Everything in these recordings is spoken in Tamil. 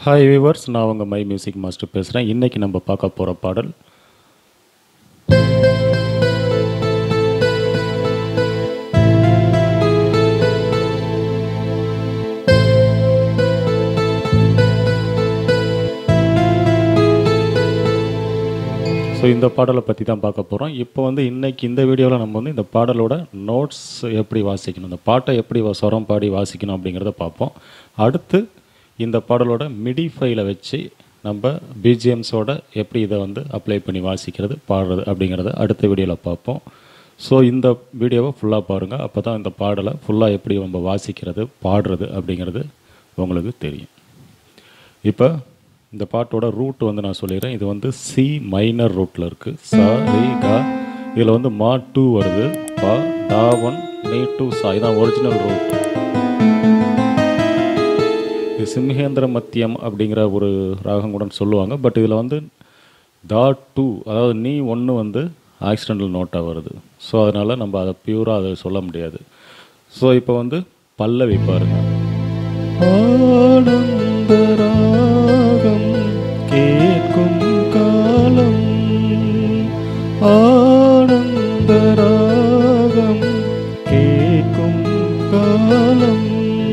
ஹாய் வியூவர்ஸ் நான் உங்கள் மை மியூசிக் மாஸ்டர் பேசுகிறேன் இன்றைக்கி நம்ம பார்க்க போகிற பாடல் ஸோ இந்த பாடலை பற்றி தான் பார்க்க போகிறோம் இப்போ வந்து இன்னைக்கு இந்த வீடியோவில் நம்ம வந்து இந்த பாடலோட நோட்ஸ் எப்படி வாசிக்கணும் இந்த பாட்டை எப்படி வ- ஸ்வரம் பாடி வாசிக்கணும் அப்படிங்கிறத பார்ப்போம் அடுத்து இந்த பாடலோட மிடி ஃபைலை வச்சு நம்ம பிஜிஎம்ஸோட எப்படி இதை வந்து அப்ளை பண்ணி வாசிக்கிறது பாடுறது அப்படிங்கிறத அடுத்த வீடியோவில் பார்ப்போம் ஸோ இந்த வீடியோவை ஃபுல்லாக பாருங்கள் அப்போ தான் இந்த பாடலை ஃபுல்லாக எப்படி நம்ம வாசிக்கிறது பாடுறது அப்படிங்கிறது உங்களுக்கு தெரியும் இப்போ இந்த பாட்டோட ரூட் வந்து நான் சொல்லிடுறேன் இது வந்து சி மைனர் ரூட்டில் இருக்குது ச ரி க இதில் வந்து மா டூ வருது பா டா ஒன் நீ டூ சா இதான் ஒரிஜினல் ரூட் இது சிம்ஹேந்திர மத்தியம் அப்படிங்கிற ஒரு ராகம் கூட சொல்லுவாங்க பட் இதில் வந்து தா டூ அதாவது நீ ஒன்று வந்து ஆக்சிடென்டல் நோட்டாக வருது ஸோ அதனால் நம்ம அதை பியூராக அதை சொல்ல முடியாது ஸோ இப்போ வந்து பல்லவி பாருங்க ஆனந்த ராகம் கேட்கும் காலம் ஆனந்த ராகம் கேட்கும் காலம்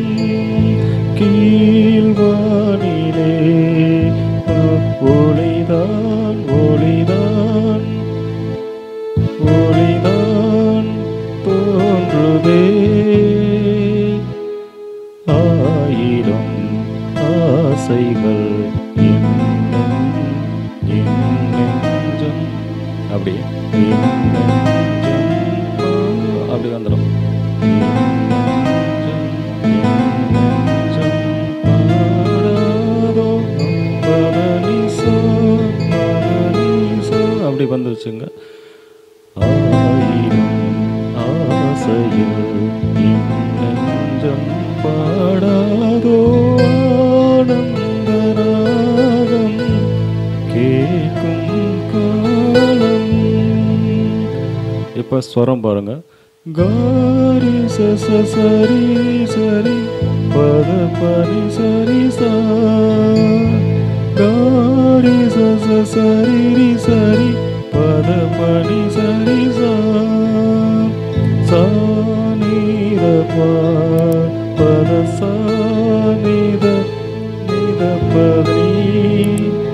கீழ்வானிலே ஒளிதான் ஒளிதான் ஒளிதான் தோன்றுதே ஆயிரம் ஆசைகள் இன்னும் என் நெஞ்சம் அப்படி என் நெஞ்சம் ஆ- அப்படி வந்துடும் அப்படி வந்துருச்சுங்க ஆயிரம் ஆசையில் என் நெஞ்சம் பாடாதோ ஆனந்த ராகம் கேட்கும் காலம் இப்போ ஸ்வரம் பாருங்க காரி ச ச சரி சரி பத பரி சரி சா காரி ச ச சரி ரி சரி பத பரி சரி சா சா நீ த பா பத சா நீ த நீ த பத நீ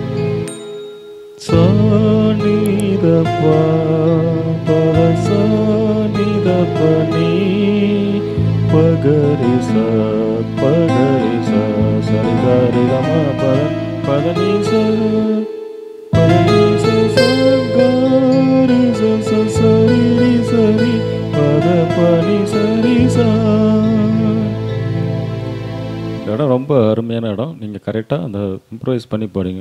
சானிதப்ப பரசானிதப்பனி பகரிச பகரிச சரிகரிகம பத பதனிச பதனிச சகரிச சரி சரி பத பனி சரி சா இந்த இடம் ரொம்ப அருமையான இடம் நீங்கள் கரெக்டாக அந்த இம்ப்ரூவைஸ் பண்ணி பாடுங்க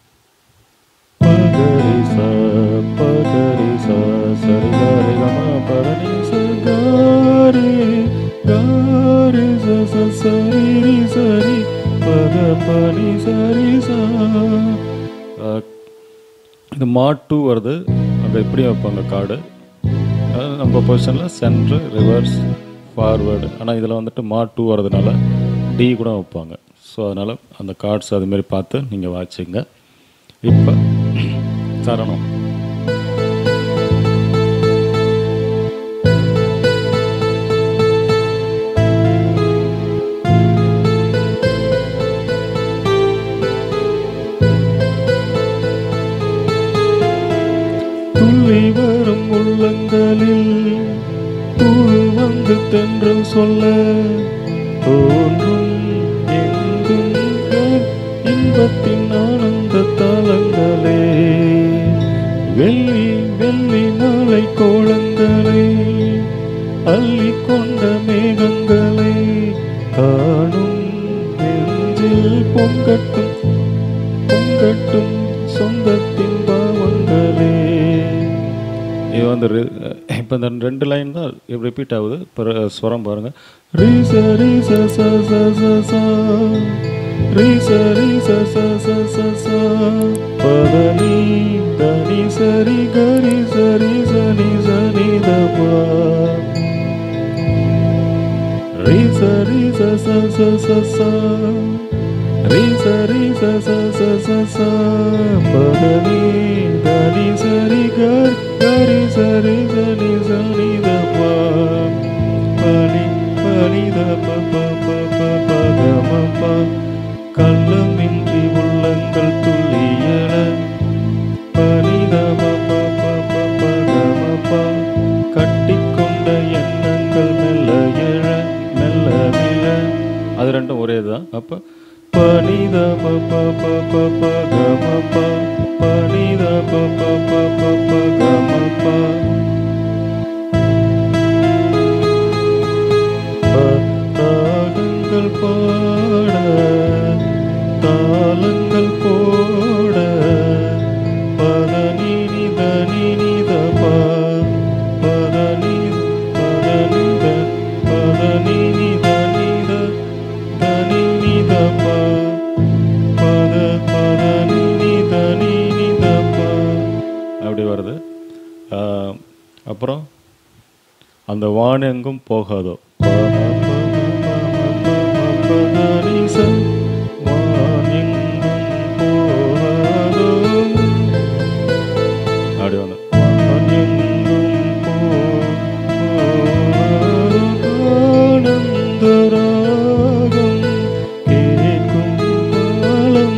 பகரிச பகரிச சரி கரி கம பரணி சரி கரி ச சரி சரி பத பனி சரி சா அஹ், இந்த மாட்டு வருது அங்கே எப்படி வைப்பாங்க கார்டு அதாவது நம்ம பொசிஷனில் சென்ட்ரு ரிவர்ஸ் ஃபார்வேர்டு ஆனால் இதில் வந்துட்டு மா டூ வரதுனால டி கூட வைப்பாங்க ஸோ அதனால் அந்த கார்ட்ஸ் அதுமாரி பார்த்து நீங்கள் வாட்சிங்க இப்போ சரணம் துள்ளி வரும் உள்ளங்களில் தூள் வந்து தென்றல் சொல்ல தோன்றும் எங்கும் க- இன்பத்தின் ஆனந்த தாளங்களே வெள்ளி வெள்ளி மாலை கோலங்களை அள்ளி கொண்ட மேகங்களை காணும் நெஞ்சில் பொங்கட்டும் பொங்கட்டும் சொந்தத்தின் பாவங்களே இது வந்து இப்போ இந்த ரெண்டு லைன் தான் ரிப்பீட் ஆகுது இப்போ ஸ்வரம் பாருங்க ரீ ச ரீ ச ச ச ச ச ரீ ச ரீ ச ச ச ச ச பத நீ த நீ ச ரி க ரி ச ரி ச நீ ச நீ த ப ரீ ச ரீ ச ச ச ச ச ரீ ச ரீ ச ச ச ச ச பத நீ த நீ ச ரி க க ரி ச ரி ச நீ ச நீ த ப ப நீ ப நீ த ப ப ப ப ப க ம ப கள்ளமின்றி உள்ளங்கள் துள்ளியல பனித ப ப ப ப ப க ம ப கட்டிக்கொண்ட எண்ணங்கள் மெல்ல எழ மெல்ல விழ அது ரெண்டும் ஒரே தான் அப்போ பனித ப ப ப ப ப க ம ப பனித ப ப ப ப ப க ம ப ராகங்கள் பாட தாளங்கள் போட பதனி நிதனி நிதப பதனி பதனி த பதனி நிதனி த தனி நிதப பத பதனி நிதனி நிதப அப்படி வருது ஆஹ், அப்புறம் அந்த வானெங்கும் போகாதோ அப்படி வந்து வானெங்கும் போகாதோ ஆனந்தராகம் கேட்கும் காலம்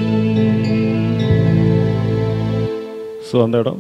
ஸோ அந்த இடம்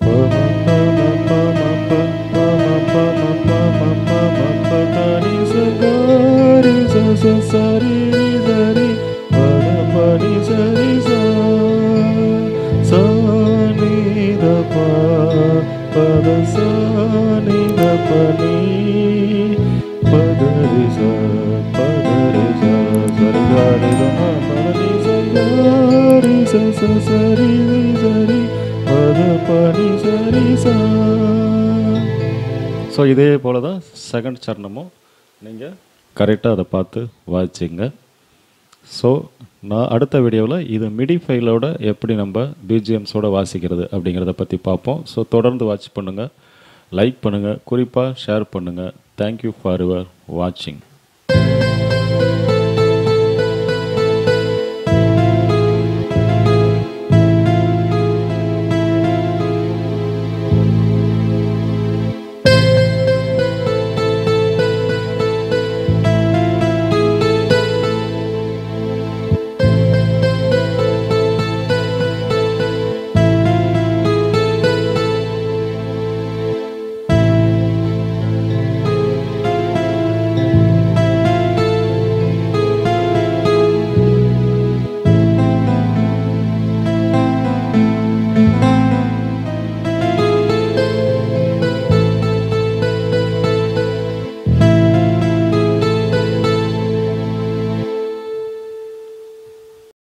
சரி சரி பத பனி சரி சா ஸோ இதே போல் தான் செகண்ட் சரணமும் நீங்கள் கரெக்டாக அதை பார்த்து வாசிச்சிங்க ஸோ நான் அடுத்த வீடியோவில் இது மிடி ஃபைலோட எப்படி நம்ம பிஜிஎம்ஸோட வாசிக்கிறது அப்படிங்கிறத பற்றி பார்ப்போம் ஸோ தொடர்ந்து வாட்ச் பண்ணுங்கள் லைக் பண்ணுங்கள் குறிப்பாக ஷேர் பண்ணுங்கள் தேங்க்யூ ஃபார் யுவர் வாட்சிங்